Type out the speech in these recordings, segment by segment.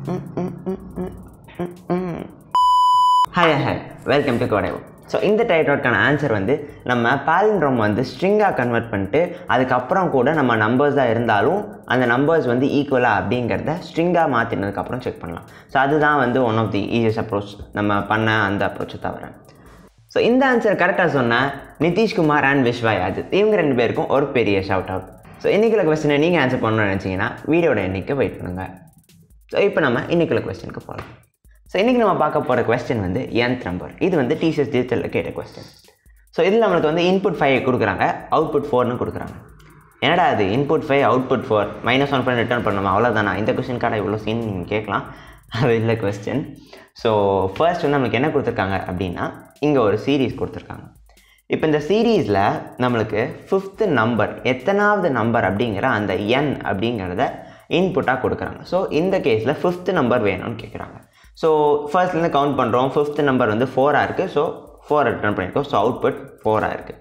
hi hi welcome to கோடேவோ so இந்த டைட்டோட்கான ஆன்சர் வந்து நம்ம பாலிண்ட்ரோம் வந்து ஸ்ட்ரிங்காக கன்வெர்ட் பண்ணிட்டு அதுக்கப்புறம் கூட நம்ம நம்பர்ஸாக இருந்தாலும் அந்த நம்பர்ஸ் வந்து ஈக்குவலாக அப்படிங்கிறத ஸ்ட்ரிங்காக மாற்றினதுக்கப்புறம் செக் பண்ணலாம் ஸோ அதுதான் வந்து one of the easiest approach நம்ம பண்ண அந்த அப்ரோச்சை தவிர ஸோ இந்த ஆன்சர் கரெக்டாக சொன்ன நிதிஷ்குமார் அண்ட் விஸ்வா யாஜித் இவங்க ரெண்டு பேருக்கும் ஒரு பெரிய ஷவுட் அவுட் ஸோ இன்றைக்குள்ள கொஸ்டினை நீங்கள் ஆன்சர் பண்ணணும்னு நினச்சிங்கன்னா வீடியோட எண்ணிக்கை வெயிட் பண்ணுங்கள் ஸோ இப்போ நம்ம இன்றைக்குள்ள கொஸ்டினுக்கு போகலாம் ஸோ இன்றைக்கி நம்ம பார்க்க போகிற கொஸ்டின் வந்து nth நம்பர் இது வந்து டிசிஎஸ் டிஜிட்டலில் கேட்ட கொஸ்டின் ஸோ இதில் நம்மளுக்கு வந்து இன்புட் ஃபைவ் கொடுக்குறாங்க அவுட்புட் ஃபோர்னு கொடுக்குறாங்க என்னடா அது input five output four minus one பண்ணி ரிட்டர்ன் பண்ணுமா அவ்வளோதானா இந்த கொஸ்டினுக்கான இவ்வளோ சீன் நீங்கள் கேட்கலாம் அது இல்லை கொஸ்டின் ஸோ ஃபர்ஸ்ட் வந்து நம்மளுக்கு என்ன கொடுத்துருக்காங்க அப்படின்னா இங்கே ஒரு சீரீஸ் கொடுத்துருக்காங்க இப்போ இந்த சீரீஸில் நம்மளுக்கு ஃபிஃப்த்து நம்பர் எத்தனாவது நம்பர் அப்படிங்கிற அந்த என் அப்படிங்கிறத இன்புட்டாக கொடுக்குறாங்க ஸோ இந்த கேஸில் ஃபிஃப்த்து நம்பர் வேணும்னு கேட்குறாங்க ஸோ ஃபர்ஸ்ட்லேருந்து கவுண்ட் பண்ணுறோம் ஃபிஃப்த் நம்பர் வந்து ஃபோராக இருக்குது ஸோ ஃபோர் ரிட்டர்ன் பண்ணியிருக்கோம் ஸோ அவுட்புட் ஃபோராக இருக்குது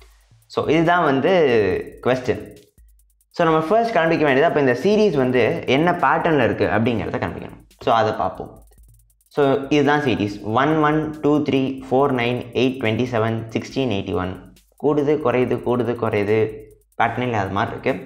ஸோ இதுதான் வந்து கொஸ்டின் ஸோ நம்ம ஃபர்ஸ்ட் கண்டுபிடிக்க வேண்டியது அப்போ இந்த சீரீஸ் வந்து என்ன பேட்டர்னில் இருக்குது அப்படிங்கிறத கண்டுபிடிக்கணும் ஸோ அதை பார்ப்போம் ஸோ இதுதான் series one one two three four nine eight twenty seven sixteen eighty one கூடுது குறையுது கூடுது குறையுது பேட்டர்ன் இல்லாத மாதிரி இருக்குது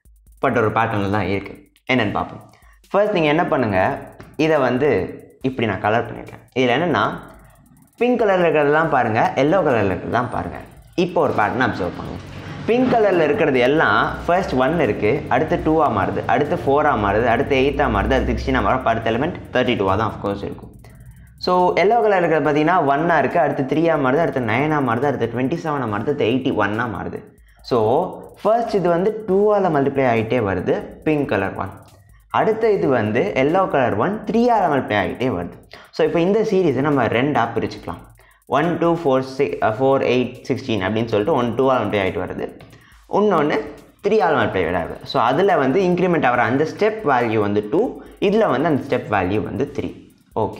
பட் ஒரு பேட்டர்னில் தான் இருக்குது என்னென்னு பார்ப்போம் ஃபர்ஸ்ட் நீங்கள் என்ன பண்ணுங்கள் இதை வந்து இப்படி நான் கலர் பண்ணியிருக்கேன் இதில் என்னென்னா பிங்க் கலரில் இருக்கிறதெல்லாம் பாருங்கள் எல்லோ கலரில் இருக்கிறதெல்லாம் பாருங்கள் இப்போ ஒரு பேட்டர்ன் அப்சர்வ் பண்ணுங்கள் பிங்க் கலரில் இருக்கிறது எல்லாம் ஃபர்ஸ்ட் ஒன் இருக்குது அடுத்து டூவாக மாறுது அடுத்து ஃபோராக மாறுது அடுத்து எயிட்டாக மாறுது அடுத்து சிக்ஸ்டீனாக மாறும் அடுத்த எலிமெண்ட் தேர்ட்டி டூவாக தான் அஃப்கோர்ஸ் இருக்கும் ஸோ எல்லோ கலர் இருக்கிறது பார்த்தீங்கன்னா ஒன்னாக இருக்குது அடுத்து த்ரீயாக மாறுது அடுத்து நைனாக மாறுது அடுத்து டுவெண்ட்டி செவனாக மாறுது அடுத்து எயிட்டி ஒன்னாக மாறுது ஸோ ஃபர்ஸ்ட் இது வந்து டூவால் மல்டிப்ளை ஆகிட்டே வருது பிங்க் கலர் ஒன் அடுத்த இது வந்து எல்லோ கலர் ஒன் த்ரீயால் மல்டிப்ளை ஆகிட்டே வருது ஸோ இப்போ இந்த சீரீஸை நம்ம ரெண்டாக பிரிச்சுக்கலாம் one two four six four eight sixteen அப்படின்னு சொல்லிட்டு ஒன் டூவால் மல்டிப்ளை ஆகிட்டு வருது இன்னொன்று த்ரீ ஆல் மல்டிப்ளை ஆகுது ஸோ அதில் வந்து இன்க்ரிமெண்ட் ஆகிற அந்த ஸ்டெப் வேல்யூ வந்து டூ இதில் வந்து அந்த ஸ்டெப் வேல்யூ வந்து த்ரீ ஓகே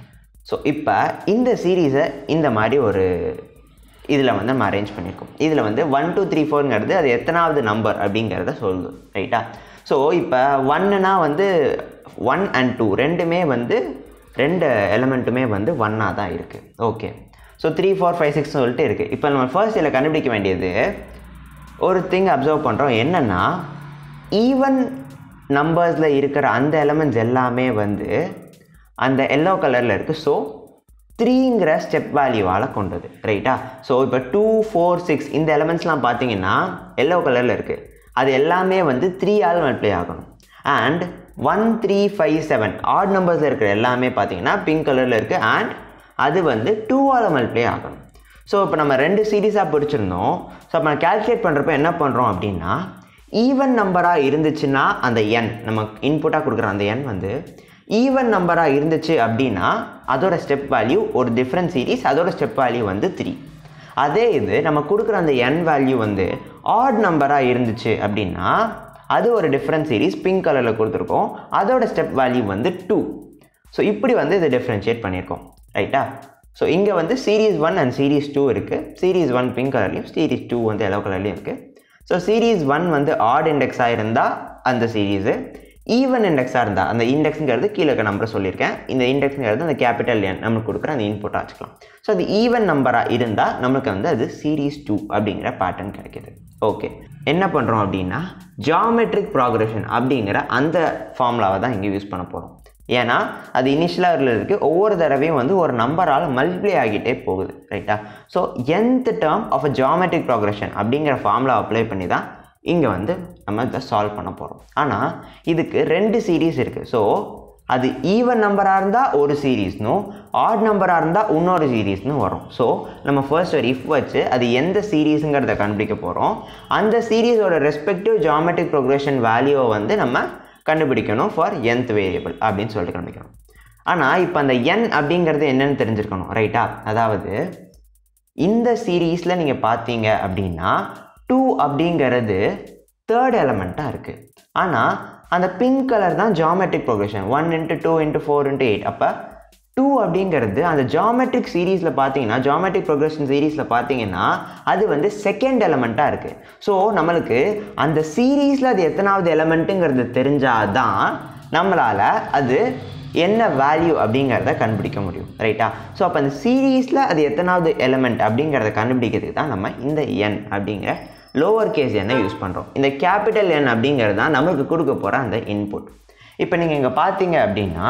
ஸோ இப்போ இந்த சீரீஸை இந்த மாதிரி ஒரு இதில் வந்து நம்ம அரேஞ்ச் பண்ணியிருக்கோம் இதில் வந்து ஒன் டூ த்ரீ ஃபோருங்கிறது அது எத்தனாவது நம்பர் அப்படிங்கிறத சொல்லுது ரைட்டா ஸோ இப்போ ஒன்னுனா வந்து ஒன் அண்ட் டூ ரெண்டுமே வந்து ரெண்டு எலமெண்ட்டுமே வந்து ஒன்னாக தான் இருக்குது okay so three four five six சொல்லிட்டு இருக்குது இப்போ நம்ம ஃபர்ஸ்ட் இதில் கண்டுபிடிக்க வேண்டியது ஒரு திங் அப்சர்வ் பண்ணுறோம் என்னென்னா ஈவன் நம்பர்ஸில் இருக்கிற அந்த எலமெண்ட்ஸ் எல்லாமே வந்து அந்த எல்லோ கலரில் இருக்குது ஸோ த்ரீங்கிற ஸ்டெப் வேல்யூவால் கொண்டது ரைட்டா ஸோ இப்போ டூ ஃபோர் சிக்ஸ் இந்த எலமெண்ட்ஸ்லாம் பார்த்தீங்கன்னா எல்லோ கலரில் இருக்குது அது எல்லாமே வந்து த்ரீ ஆல் மல்டிப்ளை ஆகணும் and one three five seven odd நம்பர்ஸில் இருக்கிற எல்லாமே பார்த்தீங்கன்னா பிங்க் கலரில் இருக்குது அண்ட் அது வந்து டூ ஆல் மல்டிப்ளை ஆகணும் ஸோ இப்போ நம்ம ரெண்டு சீரீஸாக பிடிச்சிருந்தோம் ஸோ அப்போ நான் கேல்குலேட் பண்ணுறப்ப என்ன பண்ணுறோம் அப்படின்னா ஈவன் நம்பராக இருந்துச்சுன்னா அந்த எண் நம்ம இன்புட்டாக கொடுக்குற அந்த எண் வந்து ஈவன் நம்பராக இருந்துச்சு அப்படின்னா அதோட ஸ்டெப் வேல்யூ ஒரு டிஃப்ரெண்ட் சீரீஸ் அதோட ஸ்டெப் வேல்யூ வந்து த்ரீ அதே இது நம்ம கொடுக்குற அந்த என் வேல்யூ வந்து ஆட் நம்பராக இருந்துச்சு அப்படின்னா அது ஒரு டிஃப்ரெண்ட் சீரீஸ் பிங்க் கலரில் கொடுத்துருக்கோம் அதோட ஸ்டெப் வேல்யூ வந்து டூ ஸோ இப்படி வந்து இதை டிஃப்ரென்ஷியேட் பண்ணியிருக்கோம் ரைட்டா ஸோ இங்கே வந்து series one and series two இருக்குது சீரீஸ் ஒன் பிங்க் கலர்லையும் சீரீஸ் டூ வந்து எல்லோ கலர்லையும் இருக்குது ஸோ சீரீஸ் ஒன் வந்து ஆட் இண்டெக்ஸாக இருந்தால் அந்த சீரீஸு ஈவன் இண்டெக்ஸாக இருந்தால் அந்த இண்டெக்ஸுங்கிறது கீழே இருக்க நம்பரை சொல்லியிருக்கேன் இந்த இண்டெக்ஸுங்கிறது அந்த கேபிட்டல் என் நம்மளுக்கு கொடுக்குற அந்த இன்புட்டாக வச்சுக்கலாம் ஸோ அது ஈவன் நம்பராக இருந்தால் நம்மளுக்கு வந்து அது சீரீஸ் டூ அப்படிங்கிற பேட்டர்ன் கிடைக்கிது ஓகே என்ன பண்ணுறோம் அப்படின்னா ஜாமெட்ரிக் ப்ராக்ரெஷன் அப்படிங்கிற அந்த ஃபார்முலாவை தான் இங்கே யூஸ் பண்ண போகிறோம் ஏன்னா அது இனிஷியலாக இருக்குது ஒவ்வொரு தடவையும் வந்து ஒரு நம்பரால் மல்டிப்ளை ஆகிட்டே போகுது ரைட்டா so nth term of a geometric progression அப்படிங்கிற ஃபார்முலா அப்ளை பண்ணி தான் இங்கே வந்து நம்ம இதை சால்வ் பண்ண போகிறோம் ஆனால் இதுக்கு ரெண்டு சீரீஸ் இருக்குது ஸோ அது ஈவன் நம்பராக இருந்தால் ஒரு சீரீஸ்னும் ஆட் நம்பராக இருந்தால் இன்னொரு சீரீஸ்னு வரும் ஸோ நம்ம ஃபர்ஸ்ட் ஒரு இஃப் வச்சு அது எந்த சீரீஸுங்கிறத கண்டுபிடிக்க போகிறோம் அந்த சீரீஸோட ரெஸ்பெக்டிவ் ஜாமெட்ரிக் ப்ரோக்ரஷன் வேல்யூவை வந்து நம்ம கண்டுபிடிக்கணும் ஃபார் என்த் வேரியபிள் அப்படின்னு சொல்லிட்டு கண்டுபிடிக்கணும் ஆனால் இப்போ அந்த என் அப்படிங்கிறது என்னன்னு தெரிஞ்சிருக்கணும் ரைட்டா அதாவது இந்த சீரீஸில் நீங்கள் பார்த்தீங்க அப்படின்னா டூ அப்படிங்கிறது தேர்ட் எலமெண்ட்டாக இருக்குது ஆனால் அந்த பிங்க் கலர் தான் geometric progression one into two into four into eight அப்போ டூ அப்படிங்கிறது அந்த ஜாமெட்ரிக் சீரீஸில் பார்த்தீங்கன்னா ஜாமெட்ரிக் ப்ரோக்ரஷன் சீரீஸில் பார்த்தீங்கன்னா அது வந்து செகண்ட் எலமெண்ட்டாக இருக்குது ஸோ நம்மளுக்கு அந்த சீரீஸில் அது எத்தனாவது எலமெண்ட்டுங்கிறது தெரிஞ்சாதான் நம்மளால் அது என்ன வேல்யூ அப்படிங்கிறத கண்டுபிடிக்க முடியும் ரைட்டா ஸோ அப்போ அந்த சீரீஸில் அது எத்தனாவது எலமெண்ட் அப்படிங்கிறத கண்டுபிடிக்கிறதுக்கு தான் நம்ம இந்த என் அப்படிங்கிற லோவர் கேஸ் எண்ணை யூஸ் பண்ணுறோம் இந்த கேபிட்டல் என் அப்படிங்கிறது தான் நமக்கு கொடுக்க போகிற அந்த இன்புட் இப்போ நீங்கள் இங்கே பார்த்தீங்க அப்படின்னா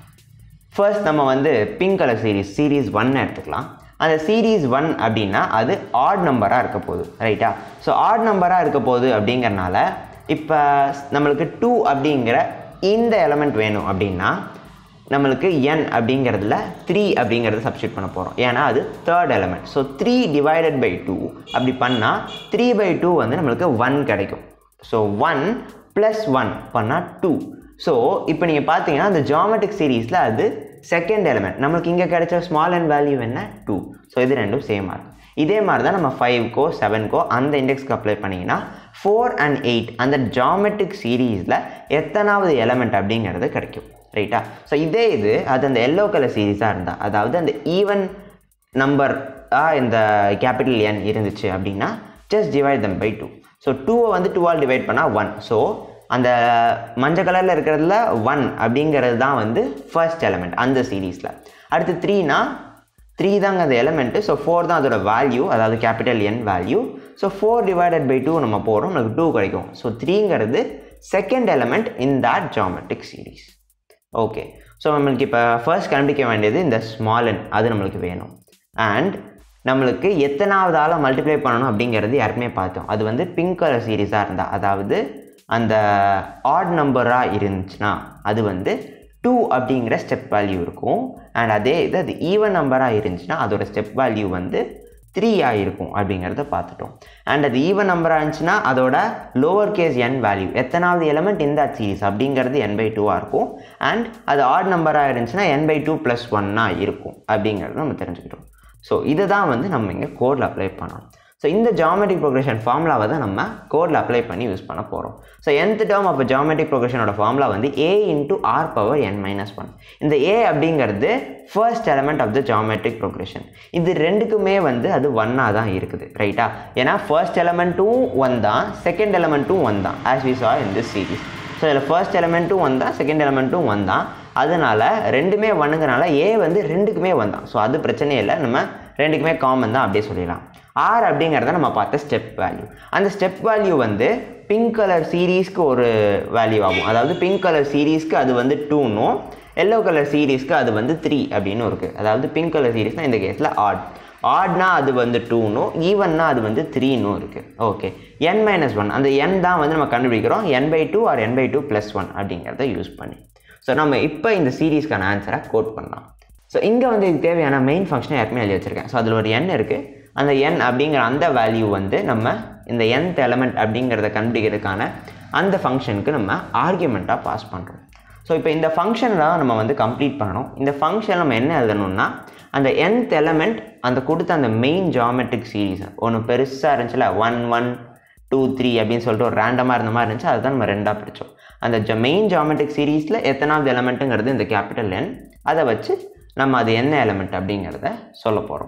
ஃபர்ஸ்ட் நம்ம வந்து pink colour series series one எடுத்துக்கலாம் அந்த சீரீஸ் ஒன் அப்படின்னா அது ஆட் நம்பராக இருக்க போகுது ரைட்டா ஸோ ஆட் நம்பராக இருக்க போகுது அப்படிங்கிறனால இப்போ நம்மளுக்கு டூ அப்படிங்கிற இந்த எலமெண்ட் வேணும் அப்படின்னா நம்மளுக்கு n அப்படிங்கிறதுல த்ரீ அப்படிங்கிறத சப்ஸ்டியூட் பண்ண போகிறோம் ஏன்னா அது third element so three divided by two அப்படி பண்ணால் த்ரீ பை டூ வந்து நம்மளுக்கு ஒன் கிடைக்கும் ஸோ ஒன் ப்ளஸ் ஒன் பண்ணால் டூ ஸோ இப்போ நீங்கள் பார்த்தீங்கன்னா அந்த ஜாமெட்ரிக் சீரீஸில் அது செகண்ட் எலிமெண்ட் நம்மளுக்கு இங்கே கிடைச்ச ஸ்மால் அண்ட் வேல்யூ என்ன டூ ஸோ இது ரெண்டும் சேமாக இருக்கும் இதே மாதிரி தான் நம்ம ஃபைவ்க்கோ செவன்க்கோ அந்த இண்டெக்ஸ்க்கு அப்ளை பண்ணிங்கன்னா ஃபோர் அண்ட் எயிட் அந்த ஜாமெட்ரிக் சீரீஸில் எத்தனாவது எலமெண்ட் அப்படிங்கிறது கிடைக்கும் ரைட்டா ஸோ இதே இது அது அந்த எல்லோ கலர் சீரீஸாக இருந்தால் அதாவது அந்த ஈவன் நம்பர் இந்த கேபிட்டல் என் இருந்துச்சு அப்படின்னா just divide them by two so டூவை வந்து டூவால் டிவைட் பண்ணால் ஒன் ஸோ அந்த மஞ்சள் கலரில் இருக்கிறதுல ஒன் அப்படிங்கிறது தான் வந்து ஃபர்ஸ்ட் எலமெண்ட் அந்த சீரீஸில் அடுத்து த்ரீனா த்ரீ தாங்க அந்த எலமெண்ட்டு ஸோ ஃபோர் தான் அதோட வேல்யூ அதாவது capital N value so four divided by two நம்ம போகிறோம் நமக்கு டூ கிடைக்கும் ஸோ த்ரீங்கிறது second element in that geometric series okay so நம்மளுக்கு இப்போ ஃபர்ஸ்ட் கண்டுபிடிக்க வேண்டியது இந்த ஸ்மால் என் அது நம்மளுக்கு வேணும் அண்ட் நம்மளுக்கு எத்தனாவது ஆளாக மல்டிப்ளை பண்ணணும் அப்படிங்கிறது யாருக்குமே பார்த்தோம் அது வந்து பிங்க் கலர் சீரீஸாக இருந்தால் அதாவது அந்த ஆட் நம்பராக இருந்துச்சுன்னா அது வந்து டூ அப்படிங்கிற ஸ்டெப் வேல்யூ இருக்கும் அண்ட் அதே இது அது ஈவன் நம்பராக இருந்துச்சுன்னா அதோட ஸ்டெப் வேல்யூ வந்து த்ரீயாக இருக்கும் அப்படிங்கிறத பார்த்துட்டோம் அண்ட் அது ஈவன் நம்பராக இருந்துச்சுன்னா அதோட லோவர் கேஸ் என் வேல்யூ எத்தனாவது எலமெண்ட் இந்த சீரீஸ் அப்படிங்கிறது என் பை டூவாக இருக்கும் அண்ட் அது ஆட் நம்பராக இருந்துச்சுன்னா என் பை டூ ப்ளஸ் ஒன்னாக இருக்கும் அப்படிங்கிறத நம்ம தெரிஞ்சுக்கிட்டோம் ஸோ இதை தான் வந்து நம்ம இங்கே கோடில் அப்ளை பண்ணணும் ஸோ இந்த ஜாமெட்ரிக் ப்ரோக்ரஷன் ஃபார்முலாவை தான் நம்ம கோடில் அப்ளை பண்ணி யூஸ் பண்ண போகிறோம் ஸோ nth டேர்ம் அப்போ ஜாமெட்ரிக் ப்ரோக்ரஷனோட ஃபார்முலா வந்து A into R power N minus one இந்த ஏ அப்படிங்கிறது first element of the geometric progression இது ரெண்டுக்குமே வந்து அது ஒன்னாக தான் இருக்குது ரைட்டா ஏன்னா ஃபர்ஸ்ட் எலமெண்ட்டும் ஒன் தான் செகண்ட் எலமெண்ட்டும் ஒன் தான் as we saw in this series so இதில் ஃபர்ஸ்ட் எலமெண்ட்டும் ஒன் தான் செகண்ட் எலமெண்ட்டும் ஒன் தான் அதனால ரெண்டுமே ஒன்னுங்கனால ஏ வந்து ரெண்டுக்குமே ஒன் தான் ஸோ அது பிரச்சனையே இல்லை நம்ம ரெண்டுக்குமே காமன் தான் அப்படியே சொல்லிடலாம் ஆர் அப்படிங்கிறத நம்ம பார்த்த ஸ்டெப் வேல்யூ அந்த ஸ்டெப் வேல்யூ வந்து பிங்க் கலர் சீரீஸ்க்கு ஒரு வேல்யூ ஆகும் அதாவது பிங்க் கலர் சீரீஸ்க்கு அது வந்து டூனும் எல்லோ கலர் சீரீஸ்க்கு அது வந்து த்ரீ அப்படின்னு இருக்குது அதாவது பிங்க் கலர் சீரீஸ்னால் இந்த கேஸில் ஆட் ஆட்னா அது வந்து டூனும் ஈவன்னா அது வந்து த்ரீனும் இருக்குது ஓகே என் மைனஸ் ஒன் அந்த என் தான் வந்து நம்ம கண்டுபிடிக்கிறோம் N by two R N by two plus one அப்படிங்கிறத யூஸ் பண்ணி ஸோ நம்ம இப்போ இந்த சீரீஸ்க்கான ஆன்சரை கோட் பண்ணலாம் ஸோ இங்கே வந்து இதுக்கு தேவையான மெயின் ஃபங்க்ஷனை ஏற்கனவே எழுதி வச்சிருக்கேன் ஸோ அதில் ஒரு எண் இருக்குது அந்த எண் அப்படிங்கிற அந்த வேல்யூ வந்து நம்ம இந்த nth எலமெண்ட் அப்படிங்கிறத கண்டுபிடிக்கிறதுக்கான அந்த ஃபங்க்ஷனுக்கு நம்ம ஆர்கியூமெண்ட்டாக பாஸ் பண்ணுறோம் ஸோ இப்போ இந்த ஃபங்க்ஷனில் தான் நம்ம வந்து கம்ப்ளீட் பண்ணணும் இந்த ஃபங்க்ஷன் நம்ம என்ன எழுதணும்னா அந்த nth எலமெண்ட் அந்த கொடுத்த அந்த மெயின் ஜாமெட்ரிக் சீரீஸ் ஒன்று பெருசாக இருந்துச்சுல ஒன் ஒன் டூ த்ரீ அப்படின்னு சொல்லிட்டு ஒரு ரேண்டமாக இருந்த மாதிரி இருந்துச்சு அதுதான் நம்ம ரெண்டாக பிடிச்சோம் அந்த ஜ மெயின் ஜாமெட்ரிக் சீரீஸில் எத்தனாவது எலமெண்ட்டுங்கிறது இந்த கேபிட்டல் என் அதை வச்சு நம்ம அது என்ன எலமெண்ட் அப்படிங்கிறத சொல்ல போகிறோம்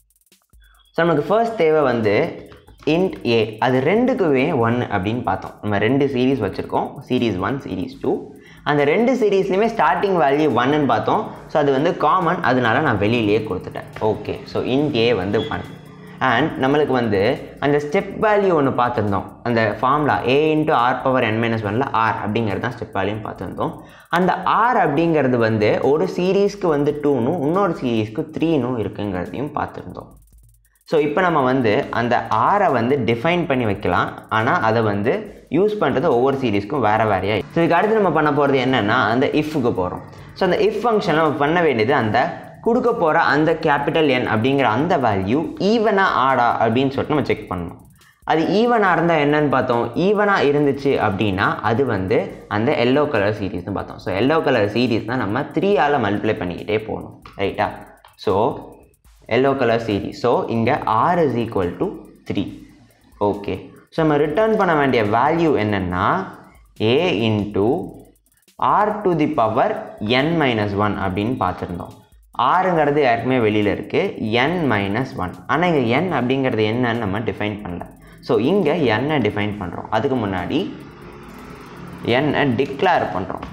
ஸோ நமக்கு ஃபர்ஸ்ட் தேவை வந்து இன்ட் ஏ அது ரெண்டுக்குமே ஒன் அப்படின்னு பார்த்தோம் நம்ம ரெண்டு சீரீஸ் வச்சுருக்கோம் சீரீஸ் ஒன் சீரீஸ் டூ அந்த ரெண்டு சீரீஸ்லையுமே ஸ்டார்டிங் வேல்யூ ஒன்னு பார்த்தோம் ஸோ அது வந்து காமன் அதனால நான் வெளியிலேயே கொடுத்துட்டேன் ஓகே ஸோ இன்ட் ஏ வந்து ஒன் அண்ட் நம்மளுக்கு வந்து அந்த ஸ்டெப் வேல்யூ ஒன்று பார்த்துருந்தோம் அந்த formula A into R power N minus ஒனில் ஆர் அப்படிங்கிறது தான் ஸ்டெப் வேல்யூன்னு பார்த்துருந்தோம் அந்த ஆர் அப்படிங்கிறது வந்து ஒரு சீரீஸ்க்கு வந்து டூனும் இன்னொரு சீரீஸ்க்கு த்ரீனும் இருக்குங்கிறதையும் பார்த்துருந்தோம் ஸோ இப்போ நம்ம வந்து அந்த ஆரை வந்து டிஃபைன் பண்ணி வைக்கலாம் ஆனால் அதை வந்து யூஸ் பண்ணுறது ஒவ்வொரு சீரீஸ்க்கும் வேறு வேறையாக ஸோ இதுக்கு அடுத்து நம்ம பண்ண போகிறது என்னென்னா அந்த இஃப்க்கு போகிறோம் ஸோ அந்த இஃப் ஃபங்க்ஷன் நம்ம பண்ண வேண்டியது அந்த கொடுக்க போகிற அந்த கேபிட்டல் என் அப்படிங்கிற அந்த வேல்யூ ஈவனாக ஆடா அப்படின்னு சொல்லிட்டு நம்ம செக் பண்ணணும் அது ஈவனாக இருந்தால் என்னன்னு பார்த்தோம் ஈவனாக இருந்துச்சு அப்படின்னா அது வந்து அந்த எல்லோ கலர் சீரீஸ்னு பார்த்தோம் ஸோ எல்லோ கலர் சீரீஸ் தான் நம்ம த்ரீயால் மல்டிப்ளை பண்ணிக்கிட்டே போகணும் ரைட்டா so yellow colour series so இங்கே R is equal to three okay so நம்ம ரிட்டர்ன் பண்ண வேண்டிய வேல்யூ என்னென்னா A into R to the power N minus one அப்படின்னு பார்த்துருந்தோம் ஆறுங்கிறது ஏற்கனவே வெளியில் இருக்குது என் மைனஸ் ஒன் ஆனால் இங்கே என் அப்படிங்கிறது என்னன்னு நம்ம டிஃபைன் பண்ணல ஸோ இங்கே என்னை டிஃபைன் பண்ணுறோம் அதுக்கு முன்னாடி என்னை டிக்ளேர் பண்ணுறோம்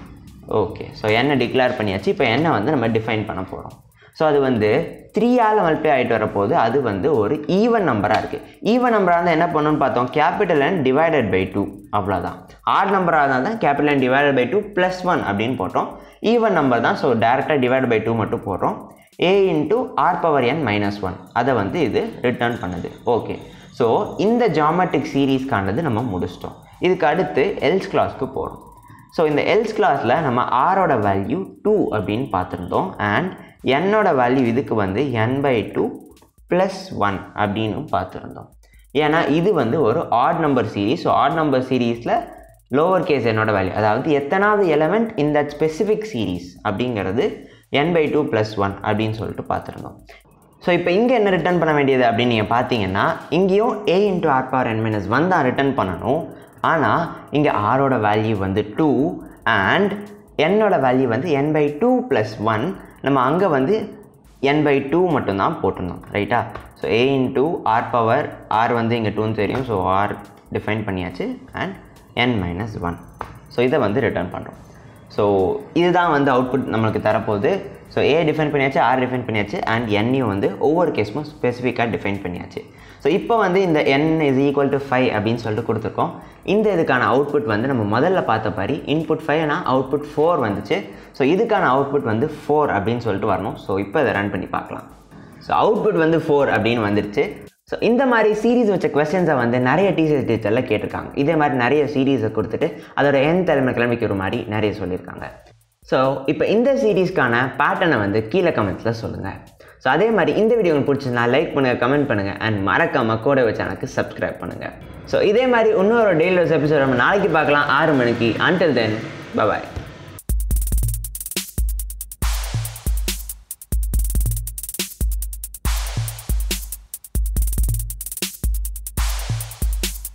ஓகே ஸோ என்ன டிக்ளேர் பண்ணியாச்சு இப்போ என்ன வந்து நம்ம டிஃபைன் பண்ண போகிறோம் ஸோ அது வந்து த்ரீயால் மல்டிப்ளை ஆகிட்டு வரப்போது அது வந்து ஒரு ஈவன் நம்பராக இருக்குது ஈவன் நம்பராக இருந்தால் என்ன பண்ணணும்னு பார்த்தோம் capital and divided by two அவ்வளோதான் ஆட் நம்பராக இருந்தால் தான் capital and divided by two plus one அப்படின்னு போட்டோம் ஈவன் நம்பர் தான் ஸோ டேரெக்டாக டிவைட் பை டூ மட்டும் போடுறோம் a into R power N minus one அதை வந்து இது ரிட்டர்ன் பண்ணுது ஓகே ஸோ இந்த ஜாமெட்ரிக் சீரீஸ்க்கானது நம்ம முடிச்சிட்டோம் இதுக்கு அடுத்து எல்ஸ் கிளாஸ்க்கு போகிறோம் ஸோ இந்த எல்ஸ் கிளாஸில் நம்ம ஆரோட வேல்யூ டூ அப்படின்னு பார்த்துருந்தோம் அண்ட் என்னோட வேல்யூ இதுக்கு வந்து n by two plus one அப்படின்னு பார்த்துருந்தோம் ஏன்னா இது வந்து ஒரு odd number series so odd number சீரீஸில் லோவர் கேஸ் என்னோட வேல்யூ அதாவது எத்தனாவது எலமெண்ட் இந்த ஸ்பெசிஃபிக் சீரீஸ் அப்படிங்கிறது என் பை டூ ப்ளஸ் ஒன் அப்படின்னு சொல்லிட்டு பார்த்துருந்தோம் ஸோ இப்போ இங்கே என்ன ரிட்டர்ன் பண்ண வேண்டியது அப்படின்னு நீங்கள் பார்த்தீங்கன்னா இங்கேயும் a into R power N minus one தான் ரிட்டர்ன் பண்ணணும் ஆனால் இங்கே ஆரோட வேல்யூ வந்து டூ அண்ட் என்னோட வேல்யூ வந்து n by two plus one நம்ம அங்கே வந்து என் பை டூ மட்டும்தான் போட்டிருந்தோம் ரைட்டா so a into r power r வந்து இங்கே டூன்னு தெரியும் ஸோ ஆர் டிஃபைன் பண்ணியாச்சு and n minus one so இதை வந்து ரிட்டர்ன் பண்ணுறோம் ஸோ இதுதான் வந்து அவுட்புட் நம்மளுக்கு தரப்போகுது ஸோ ஏ டிஃபைன் பண்ணியாச்சு ஆர் டிஃபைன் பண்ணியாச்சு அண்ட் என்னையும் வந்து ஒவ்வொரு கேஸும் ஸ்பெசிஃபிக்காக டிஃபைன் பண்ணியாச்சு ஸோ இப்போ வந்து இந்த n is equal to five அப்படின்னு சொல்லிட்டு கொடுத்துருக்கோம் இந்த இதுக்கான அவுட்புட் வந்து நம்ம முதல்ல பார்த்த மாதிரி இன்புட் ஃபைவ்னா அவுட்புட் ஃபோர் வந்துச்சு ஸோ இதுக்கான அவுட்புட் வந்து ஃபோர் அப்படின்னு சொல்லிட்டு வரணும் ஸோ இப்போ இதை ரன் பண்ணி பார்க்கலாம் ஸோ அவுட்புட் வந்து ஃபோர் அப்படின்னு வந்துருச்சு ஸோ இந்த மாதிரி சீரீஸ் வச்ச கொஸ்டின்ஸை வந்து நிறைய டீச்சர்ஸ் டீச்சரில் கேட்டிருக்காங்க இதே மாதிரி நிறைய சீரீஸை கொடுத்துட்டு அதோட என் தலைமை கிளம்பிக்கிற மாதிரி நிறைய சொல்லியிருக்காங்க ஸோ இப்போ இந்த சீரீஸ்க்கான பேட்டர்னை வந்து கீழே கமெண்ட்ஸில் சொல்லுங்கள் ஸோ அதே மாதிரி இந்த வீடியோ உங்களுக்கு பிடிச்சிருந்தா லைக் பண்ணுங்கள் கமெண்ட் பண்ணுங்கள் அண்ட் மறக்காம கூட சேனலுக்கு சப்ஸ்கிரைப் பண்ணுங்கள் ஸோ இதே மாதிரி இன்னொரு டெய்லி எபிசோட் நம்ம நாளைக்கு பார்க்கலாம் ஆறு மணிக்கு அன்டில் தென் பபாய்